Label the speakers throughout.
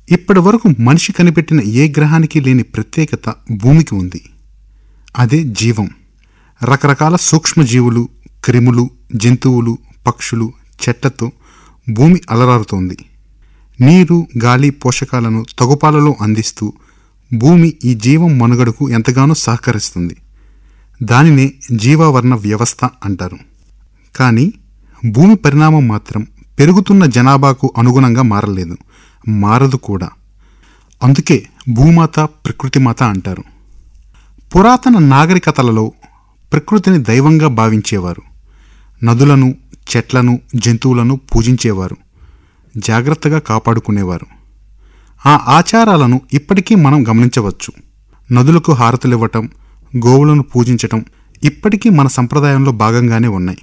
Speaker 1: ఇప్పటి వరకు మనిషి కనిపెట్టిన ఏ గ్రహానికి లేని ప్రత్యేకత భూమికి ఉంది అదే జీవం రకరకాల సూక్ష్మజీవులు క్రిములు జంతువులు పక్షులు చెట్లతో భూమి అలరారుతోంది నీరు గాలి పోషకాలను తగుపాలలో అందిస్తూ భూమి ఈ జీవం మనుగడకు ఎంతగానో సహకరిస్తుంది దానినే జీవావరణ వ్యవస్థ అంటారు కానీ భూమి పరిణామం మాత్రం పెరుగుతున్న జనాభాకు అనుగుణంగా మారలేదు మారదు కూడా అందుకే భూమాత ప్రకృతి మాత అంటారు పురాతన నాగరికతలలో ప్రకృతిని దైవంగా భావించేవారు నదులను చెట్లను జంతువులను పూజించేవారు జాగ్రత్తగా కాపాడుకునేవారు ఆ ఆచారాలను ఇప్పటికీ మనం గమనించవచ్చు నదులకు హారతులివ్వటం గోవులను పూజించటం ఇప్పటికీ మన సంప్రదాయంలో భాగంగానే ఉన్నాయి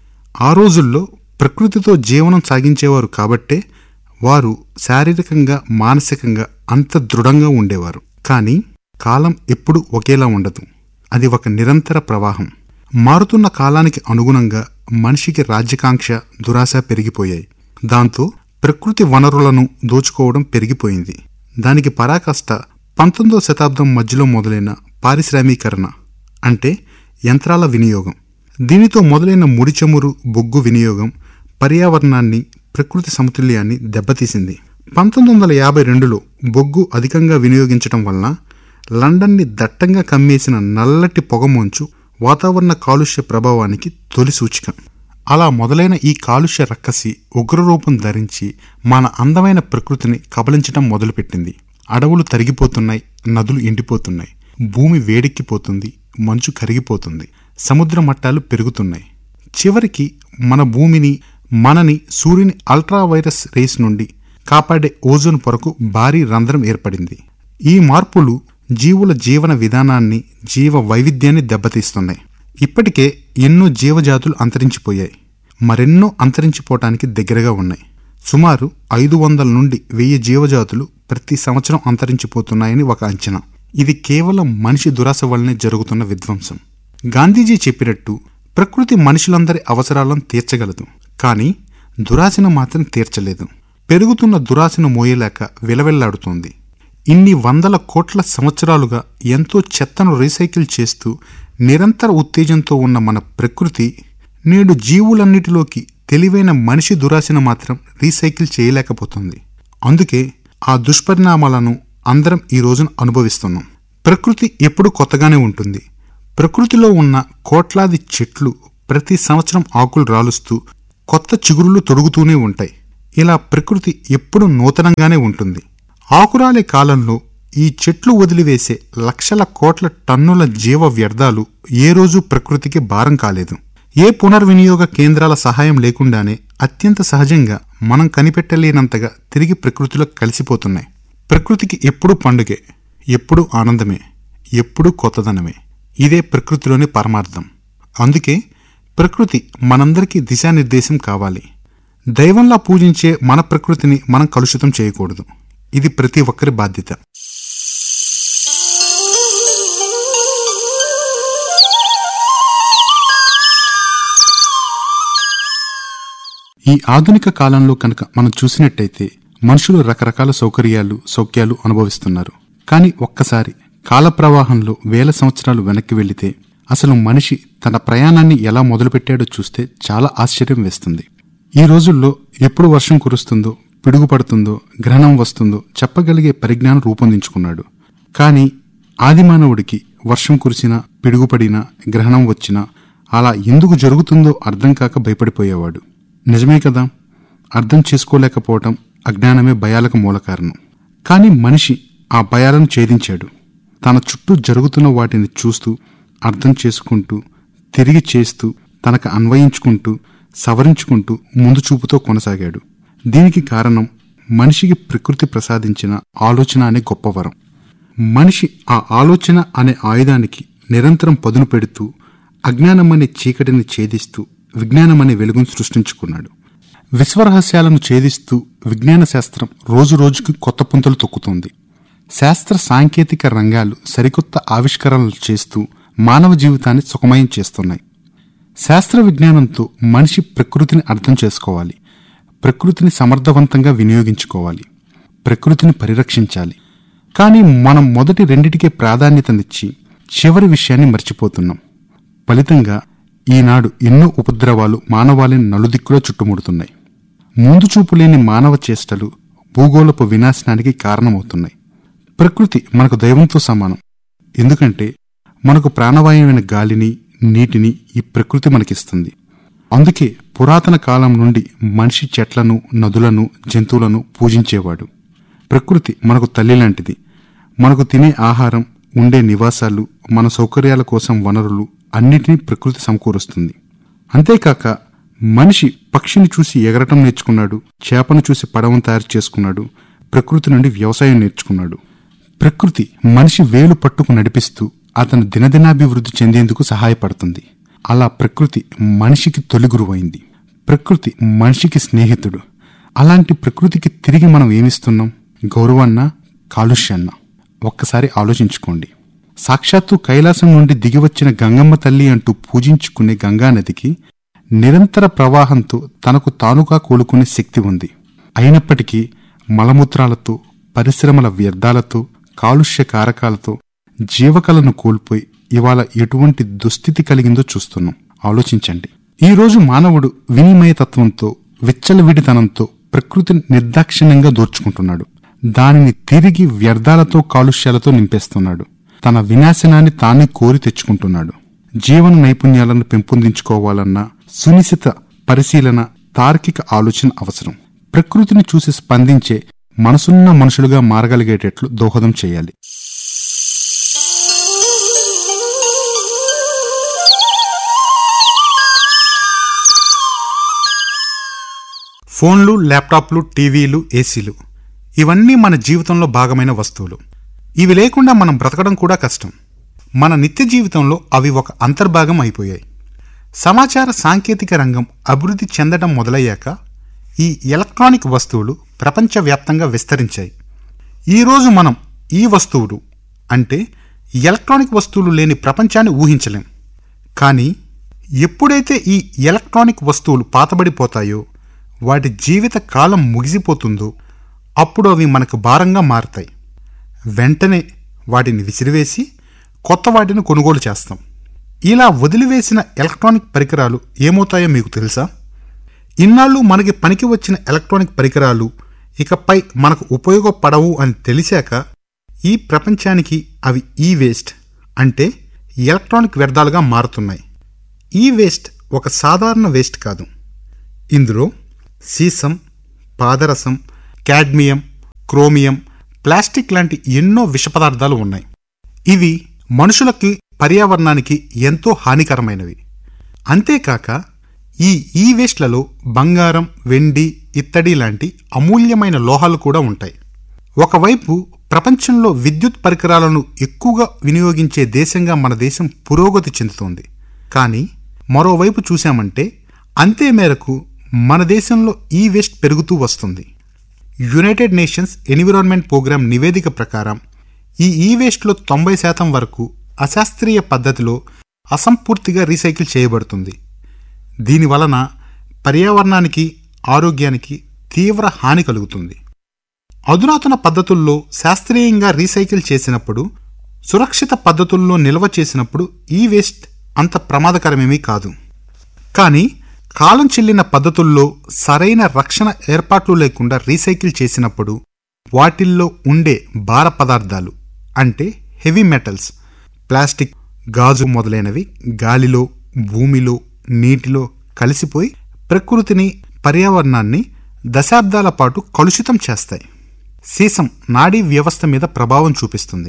Speaker 1: ఆ రోజుల్లో ప్రకృతితో జీవనం సాగించేవారు కాబట్టే వారు శారీరకంగా మానసికంగా అంత దృఢంగా ఉండేవారు కానీ కాలం ఎప్పుడూ ఒకేలా ఉండదు అది ఒక నిరంతర ప్రవాహం మారుతున్న కాలానికి అనుగుణంగా మనిషికి రాజ్యకాంక్ష దురాశ పెరిగిపోయాయి దాంతో ప్రకృతి వనరులను దోచుకోవడం పెరిగిపోయింది దానికి పరాకాష్ట పంతొమ్మిదవ శతాబ్దం మధ్యలో మొదలైన పారిశ్రామీకరణ అంటే యంత్రాల వినియోగం దీనితో మొదలైన ముడి చమురు బొగ్గు వినియోగం పర్యావరణాన్ని ప్రకృతి సమతుల్యాన్ని దెబ్బతీసింది పంతొమ్మిది వందల యాభై రెండులో బొగ్గు అధికంగా వినియోగించటం వలన లండన్ని దట్టంగా కమ్మేసిన నల్లటి పొగమంచు వాతావరణ కాలుష్య ప్రభావానికి తొలి సూచిక అలా మొదలైన ఈ కాలుష్య రక్కసి ఉగ్రరూపం ధరించి మన అందమైన ప్రకృతిని కబలించటం మొదలుపెట్టింది అడవులు తరిగిపోతున్నాయి నదులు ఎండిపోతున్నాయి భూమి వేడెక్కిపోతుంది మంచు కరిగిపోతుంది సముద్ర మట్టాలు పెరుగుతున్నాయి చివరికి మన భూమిని మనని సూర్యుని అల్ట్రా వైరస్ రేస్ నుండి కాపాడే ఓజోన్ పొరకు భారీ రంధ్రం ఏర్పడింది ఈ మార్పులు జీవుల జీవన విధానాన్ని జీవ వైవిధ్యాన్ని దెబ్బతీస్తున్నాయి ఇప్పటికే ఎన్నో జీవజాతులు అంతరించిపోయాయి మరెన్నో అంతరించిపోవటానికి దగ్గరగా ఉన్నాయి సుమారు ఐదు వందల నుండి వెయ్యి జీవజాతులు ప్రతి సంవత్సరం అంతరించిపోతున్నాయని ఒక అంచనా ఇది కేవలం మనిషి దురాశ వల్లనే జరుగుతున్న విధ్వంసం గాంధీజీ చెప్పినట్టు ప్రకృతి మనుషులందరి అవసరాలను తీర్చగలదు కానీ దురాశను మాత్రం తీర్చలేదు పెరుగుతున్న దురాశను మోయలేక విలవెల్లాడుతోంది ఇన్ని వందల కోట్ల సంవత్సరాలుగా ఎంతో చెత్తను రీసైకిల్ చేస్తూ నిరంతర ఉత్తేజంతో ఉన్న మన ప్రకృతి నేడు జీవులన్నిటిలోకి తెలివైన మనిషి దురాశను మాత్రం రీసైకిల్ చేయలేకపోతుంది అందుకే ఆ దుష్పరిణామాలను అందరం ఈ రోజున అనుభవిస్తున్నాం ప్రకృతి ఎప్పుడు కొత్తగానే ఉంటుంది ప్రకృతిలో ఉన్న కోట్లాది చెట్లు ప్రతి సంవత్సరం ఆకులు రాలుస్తూ కొత్త చిగురులు తొడుగుతూనే ఉంటాయి ఇలా ప్రకృతి ఎప్పుడు నూతనంగానే ఉంటుంది ఆకురాలే కాలంలో ఈ చెట్లు వదిలివేసే లక్షల కోట్ల టన్నుల జీవ వ్యర్థాలు ఏ రోజు ప్రకృతికి భారం కాలేదు ఏ పునర్వినియోగ కేంద్రాల సహాయం లేకుండానే అత్యంత సహజంగా మనం కనిపెట్టలేనంతగా తిరిగి ప్రకృతిలో కలిసిపోతున్నాయి ప్రకృతికి ఎప్పుడూ పండుగే ఎప్పుడూ ఆనందమే ఎప్పుడూ కొత్తదనమే ఇదే ప్రకృతిలోని పరమార్థం అందుకే ప్రకృతి మనందరికీ దిశానిర్దేశం కావాలి దైవంలా పూజించే మన ప్రకృతిని మనం కలుషితం చేయకూడదు ఇది ప్రతి ఒక్కరి బాధ్యత ఈ ఆధునిక కాలంలో కనుక మనం చూసినట్టయితే మనుషులు రకరకాల సౌకర్యాలు సౌఖ్యాలు అనుభవిస్తున్నారు కానీ ఒక్కసారి కాల ప్రవాహంలో వేల సంవత్సరాలు వెనక్కి వెళితే అసలు మనిషి తన ప్రయాణాన్ని ఎలా మొదలుపెట్టాడో చూస్తే చాలా ఆశ్చర్యం వేస్తుంది ఈ రోజుల్లో ఎప్పుడు వర్షం కురుస్తుందో పిడుగు పడుతుందో గ్రహణం వస్తుందో చెప్పగలిగే పరిజ్ఞానం రూపొందించుకున్నాడు కానీ ఆదిమానవుడికి వర్షం కురిసినా పిడుగుపడినా గ్రహణం వచ్చినా అలా ఎందుకు జరుగుతుందో అర్థం కాక భయపడిపోయేవాడు నిజమే కదా అర్థం చేసుకోలేకపోవటం అజ్ఞానమే భయాలకు మూల కారణం కానీ మనిషి ఆ భయాలను ఛేదించాడు తన చుట్టూ జరుగుతున్న వాటిని చూస్తూ అర్థం చేసుకుంటూ తిరిగి చేస్తూ తనకు అన్వయించుకుంటూ సవరించుకుంటూ ముందు చూపుతో కొనసాగాడు దీనికి కారణం మనిషికి ప్రకృతి ప్రసాదించిన ఆలోచన అనే గొప్ప వరం మనిషి ఆ ఆలోచన అనే ఆయుధానికి నిరంతరం పదును పెడుతూ అజ్ఞానమనే చీకటిని ఛేదిస్తూ విజ్ఞానమనే వెలుగును సృష్టించుకున్నాడు విశ్వరహస్యాలను ఛేదిస్తూ విజ్ఞాన శాస్త్రం రోజు రోజుకి కొత్త పుంతలు తొక్కుతోంది శాస్త్ర సాంకేతిక రంగాలు సరికొత్త ఆవిష్కరణలు చేస్తూ మానవ జీవితాన్ని సుఖమయం చేస్తున్నాయి శాస్త్ర విజ్ఞానంతో మనిషి ప్రకృతిని అర్థం చేసుకోవాలి ప్రకృతిని సమర్థవంతంగా వినియోగించుకోవాలి ప్రకృతిని పరిరక్షించాలి కానీ మనం మొదటి రెండిటికే ప్రాధాన్యతనిచ్చి చివరి విషయాన్ని మర్చిపోతున్నాం ఫలితంగా ఈనాడు ఎన్నో ఉపద్రవాలు మానవాళిని నలుదిక్కులో చుట్టుముడుతున్నాయి ముందు చూపు లేని మానవ చేష్టలు భూగోళపు వినాశనానికి కారణమవుతున్నాయి ప్రకృతి మనకు దైవంతో సమానం ఎందుకంటే మనకు ప్రాణవాయువైన గాలిని నీటిని ఈ ప్రకృతి మనకిస్తుంది అందుకే పురాతన కాలం నుండి మనిషి చెట్లను నదులను జంతువులను పూజించేవాడు ప్రకృతి మనకు తల్లి లాంటిది మనకు తినే ఆహారం ఉండే నివాసాలు మన సౌకర్యాల కోసం వనరులు అన్నిటినీ ప్రకృతి సమకూరుస్తుంది అంతేకాక మనిషి పక్షిని చూసి ఎగరటం నేర్చుకున్నాడు చేపను చూసి పడవను తయారు చేసుకున్నాడు ప్రకృతి నుండి వ్యవసాయం నేర్చుకున్నాడు ప్రకృతి మనిషి వేలు పట్టుకు నడిపిస్తూ అతను దినదినాభివృద్ధి చెందేందుకు సహాయపడుతుంది అలా ప్రకృతి మనిషికి తొలి గురువైంది ప్రకృతి మనిషికి స్నేహితుడు అలాంటి ప్రకృతికి తిరిగి మనం ఏమిస్తున్నాం గౌరవాన్న కాలుష్యాన్న ఒక్కసారి ఆలోచించుకోండి సాక్షాత్తు కైలాసం నుండి దిగివచ్చిన గంగమ్మ తల్లి అంటూ పూజించుకునే గంగానదికి నిరంతర ప్రవాహంతో తనకు తానుగా కూలుకునే శక్తి ఉంది అయినప్పటికీ మలమూత్రాలతో పరిశ్రమల వ్యర్థాలతో కాలుష్య కారకాలతో జీవకలను కోల్పోయి ఇవాళ ఎటువంటి దుస్థితి కలిగిందో చూస్తున్నాం ఆలోచించండి ఈ రోజు మానవుడు వినిమయతత్వంతో విచ్చలవిడితనంతో ప్రకృతిని నిర్దాక్షిణ్యంగా దోచుకుంటున్నాడు దానిని తిరిగి వ్యర్థాలతో కాలుష్యాలతో నింపేస్తున్నాడు తన వినాశనాన్ని తానే కోరి తెచ్చుకుంటున్నాడు జీవన నైపుణ్యాలను పెంపొందించుకోవాలన్న సునిశిత పరిశీలన తార్కిక ఆలోచన అవసరం ప్రకృతిని చూసి స్పందించే మనసున్న మనుషులుగా మారగలిగేటట్లు దోహదం చేయాలి ఫోన్లు ల్యాప్టాప్లు టీవీలు ఏసీలు ఇవన్నీ మన జీవితంలో భాగమైన వస్తువులు ఇవి లేకుండా మనం బ్రతకడం కూడా కష్టం మన నిత్య జీవితంలో అవి ఒక అంతర్భాగం అయిపోయాయి సమాచార సాంకేతిక రంగం అభివృద్ధి చెందడం మొదలయ్యాక ఈ ఎలక్ట్రానిక్ వస్తువులు ప్రపంచవ్యాప్తంగా విస్తరించాయి ఈరోజు మనం ఈ వస్తువులు అంటే ఎలక్ట్రానిక్ వస్తువులు లేని ప్రపంచాన్ని ఊహించలేం కానీ ఎప్పుడైతే ఈ ఎలక్ట్రానిక్ వస్తువులు పాతబడిపోతాయో వాటి జీవిత కాలం ముగిసిపోతుందో అప్పుడు అవి మనకు భారంగా మారుతాయి వెంటనే వాటిని విసిరివేసి కొత్త వాటిని కొనుగోలు చేస్తాం ఇలా వదిలివేసిన ఎలక్ట్రానిక్ పరికరాలు ఏమవుతాయో మీకు తెలుసా ఇన్నాళ్ళు మనకి పనికి వచ్చిన ఎలక్ట్రానిక్ పరికరాలు ఇకపై మనకు ఉపయోగపడవు అని తెలిసాక ఈ ప్రపంచానికి అవి ఈ వేస్ట్ అంటే ఎలక్ట్రానిక్ వ్యర్థాలుగా మారుతున్నాయి ఈ వేస్ట్ ఒక సాధారణ వేస్ట్ కాదు ఇందులో సీసం పాదరసం కాడ్మియం క్రోమియం ప్లాస్టిక్ లాంటి ఎన్నో విష పదార్థాలు ఉన్నాయి ఇవి మనుషులకి పర్యావరణానికి ఎంతో హానికరమైనవి అంతేకాక ఈ ఈ వేస్ట్లలో బంగారం వెండి ఇత్తడి లాంటి అమూల్యమైన లోహాలు కూడా ఉంటాయి ఒకవైపు ప్రపంచంలో విద్యుత్ పరికరాలను ఎక్కువగా వినియోగించే దేశంగా మన దేశం పురోగతి చెందుతోంది కానీ మరోవైపు చూశామంటే అంతే మేరకు మన దేశంలో ఈ వేస్ట్ పెరుగుతూ వస్తుంది యునైటెడ్ నేషన్స్ ఎన్విరాన్మెంట్ ప్రోగ్రాం నివేదిక ప్రకారం ఈ ఈ వేస్ట్లో తొంభై శాతం వరకు అశాస్త్రీయ పద్ధతిలో అసంపూర్తిగా రీసైకిల్ చేయబడుతుంది దీని వలన పర్యావరణానికి ఆరోగ్యానికి తీవ్ర హాని కలుగుతుంది అధునాతన పద్ధతుల్లో శాస్త్రీయంగా రీసైకిల్ చేసినప్పుడు సురక్షిత పద్ధతుల్లో నిల్వ చేసినప్పుడు ఈ వేస్ట్ అంత ప్రమాదకరమేమీ కాదు కానీ కాలం చెల్లిన పద్ధతుల్లో సరైన రక్షణ ఏర్పాట్లు లేకుండా రీసైకిల్ చేసినప్పుడు వాటిల్లో ఉండే భార పదార్థాలు అంటే హెవీ మెటల్స్ ప్లాస్టిక్ గాజు మొదలైనవి గాలిలో భూమిలో నీటిలో కలిసిపోయి ప్రకృతిని పర్యావరణాన్ని దశాబ్దాల పాటు కలుషితం చేస్తాయి సీసం నాడీ వ్యవస్థ మీద ప్రభావం చూపిస్తుంది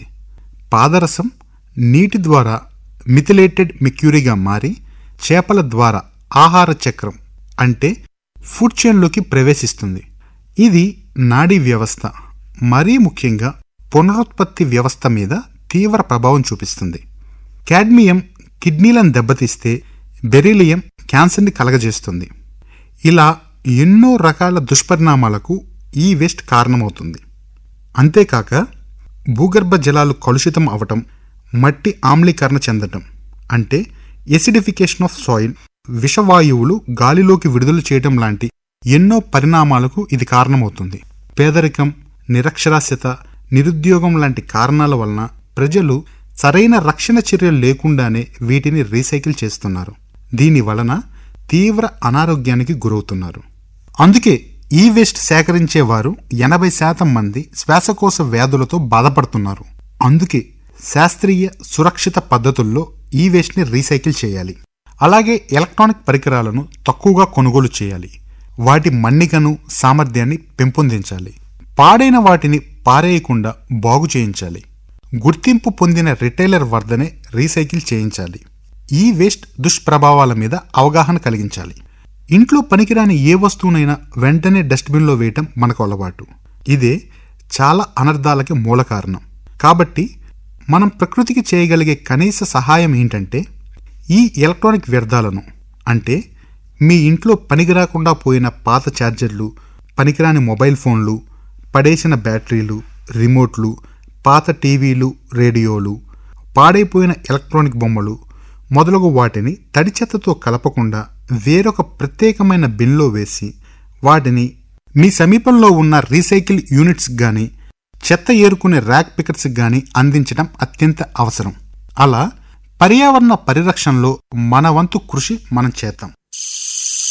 Speaker 1: పాదరసం నీటి ద్వారా మిథిలేటెడ్ మెక్యూరీగా మారి చేపల ద్వారా ఆహార చక్రం అంటే ఫుడ్ చైన్లోకి ప్రవేశిస్తుంది ఇది నాడీ వ్యవస్థ మరీ ముఖ్యంగా పునరుత్పత్తి వ్యవస్థ మీద తీవ్ర ప్రభావం చూపిస్తుంది కాడ్మియం కిడ్నీలను దెబ్బతీస్తే బెరీలియం క్యాన్సర్ని కలగజేస్తుంది ఇలా ఎన్నో రకాల దుష్పరిణామాలకు ఈ వేస్ట్ కారణమవుతుంది అంతేకాక భూగర్భ జలాలు కలుషితం అవటం మట్టి ఆమ్లీకరణ చెందటం అంటే ఎసిడిఫికేషన్ ఆఫ్ సాయిల్ విషవాయువులు గాలిలోకి విడుదల చేయటం లాంటి ఎన్నో పరిణామాలకు ఇది కారణమవుతుంది పేదరికం నిరక్షరాస్యత నిరుద్యోగం లాంటి కారణాల వలన ప్రజలు సరైన రక్షణ చర్యలు లేకుండానే వీటిని రీసైకిల్ చేస్తున్నారు దీని వలన తీవ్ర అనారోగ్యానికి గురవుతున్నారు అందుకే ఈ వేస్ట్ సేకరించే వారు ఎనభై శాతం మంది శ్వాసకోశ వ్యాధులతో బాధపడుతున్నారు అందుకే శాస్త్రీయ సురక్షిత పద్ధతుల్లో ఈ వేస్ట్ని రీసైకిల్ చేయాలి అలాగే ఎలక్ట్రానిక్ పరికరాలను తక్కువగా కొనుగోలు చేయాలి వాటి మన్నికను సామర్థ్యాన్ని పెంపొందించాలి పాడైన వాటిని పారేయకుండా బాగు చేయించాలి గుర్తింపు పొందిన రిటైలర్ వద్దనే రీసైకిల్ చేయించాలి ఈ వేస్ట్ దుష్ప్రభావాల మీద అవగాహన కలిగించాలి ఇంట్లో పనికిరాని ఏ వస్తువునైనా వెంటనే డస్ట్బిన్లో వేయటం మనకు అలవాటు ఇదే చాలా అనర్థాలకి మూల కారణం కాబట్టి మనం ప్రకృతికి చేయగలిగే కనీస సహాయం ఏంటంటే ఈ ఎలక్ట్రానిక్ వ్యర్థాలను అంటే మీ ఇంట్లో పనికిరాకుండా పోయిన పాత ఛార్జర్లు పనికిరాని మొబైల్ ఫోన్లు పడేసిన బ్యాటరీలు రిమోట్లు పాత టీవీలు రేడియోలు పాడైపోయిన ఎలక్ట్రానిక్ బొమ్మలు మొదలగు వాటిని తడి చెత్తతో కలపకుండా వేరొక ప్రత్యేకమైన బిన్లో వేసి వాటిని మీ సమీపంలో ఉన్న రీసైకిల్ యూనిట్స్ గాని చెత్త ఏరుకునే ర్యాక్ పికెట్స్ గాని అందించడం అత్యంత అవసరం అలా పర్యావరణ పరిరక్షణలో మన వంతు కృషి మనం చేద్దాం